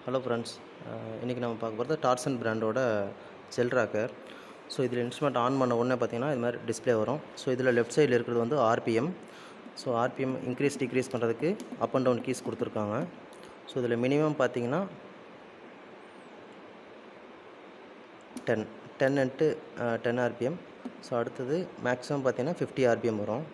hello friends இன்றைக்கி நம்ம பார்க்க போகிறது டார்சன் பிராண்டோட செல் ராக்கர் ஸோ இதில் இன்ஸ்ட்ருமெண்ட் ஆன் பண்ண உடனே பார்த்தீங்கன்னா இது மாதிரி டிஸ்ப்ளே வரும் ஸோ இதில் லெஃப்ட் சைடில் இருக்கிறது வந்து RPM so RPM increase decrease பண்ணுறதுக்கு அப் அண்ட் டவுன் கீஸ் கொடுத்துருக்காங்க ஸோ இதில் மினிமம் பார்த்தீங்கன்னா ten ten into ten RPM so அடுத்தது மேக்ஸிமம் பார்த்தீங்கன்னா ஃபிஃப்டி ஆர்பிஎம் வரும்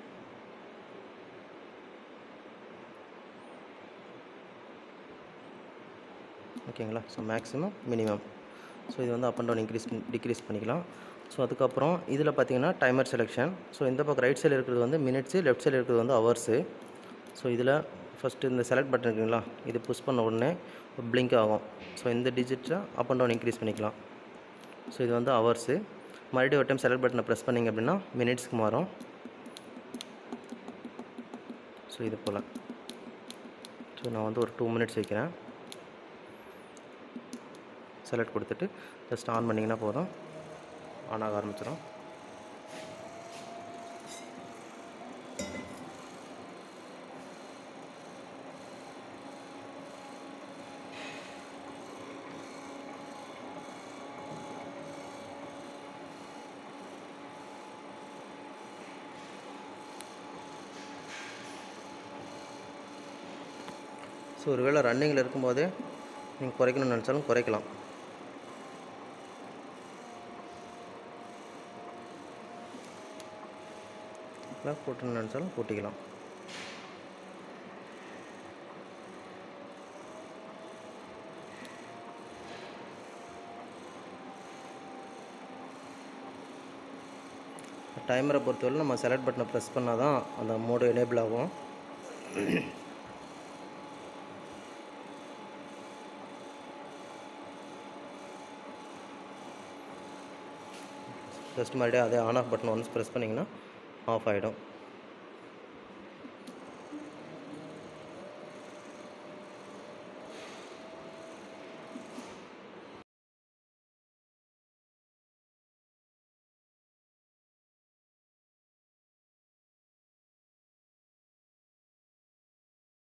ஓகேங்களா ஸோ மேக்ஸிமம் மினிமம் ஸோ இது வந்து up and down increase decrease பண்ணிக்கலாம் ஸோ அதுக்கப்புறம் இதில் பார்த்தீங்கன்னா டைமர் செலெக்ஷன் ஸோ இந்த பக்கம் ரைட் சைடில் இருக்கிறது வந்து மினிட்ஸு லெஃப்ட் சைடில் இருக்கிறது வந்து ஹவர்ஸு ஸோ இதில் ஃபஸ்ட்டு இந்த செலக்ட் பட்டன் இருக்குங்களா இது புஷ் பண்ண உடனே பிளிங்க் ஆகும் ஸோ இந்த டிஜிட்டை அப் அண்ட் டவுன் இன்க்ரீஸ் பண்ணிக்கலாம் ஸோ இது வந்து ஹவர்ஸு மறுபடியும் ஒரு டைம் செலக்ட் பட்டனை ப்ரெஸ் பண்ணிங்க அப்படின்னா மினிட்ஸ்க்கு மாறும் ஸோ இது போல் ஸோ நான் வந்து ஒரு டூ மினிட்ஸ் வைக்கிறேன் செலக்ட் கொடுத்துட்டு ஜஸ்ட் ஆன் பண்ணிங்கன்னா போதும் ஆன் ஆக ஆரம்பிச்சிடும் ஸோ ஒருவேளை ரன்னிங்கில் இருக்கும்போதே நீங்கள் குறைக்கணும்னு நினச்சாலும் குறைக்கலாம் இல்லை கூட்டணும்னு நினச்சாலும் கூட்டிக்கலாம் டைமரை பொறுத்தவரை நம்ம செலக்ட் பட்டனை ப்ரெஸ் பண்ணால் தான் அந்த மோடு எனேபிள் ஆகும் ஜஸ்ட் மறுபடியும் அதே on off button once press பண்ணிங்கன்னா ஆஃப் ஆகிடும்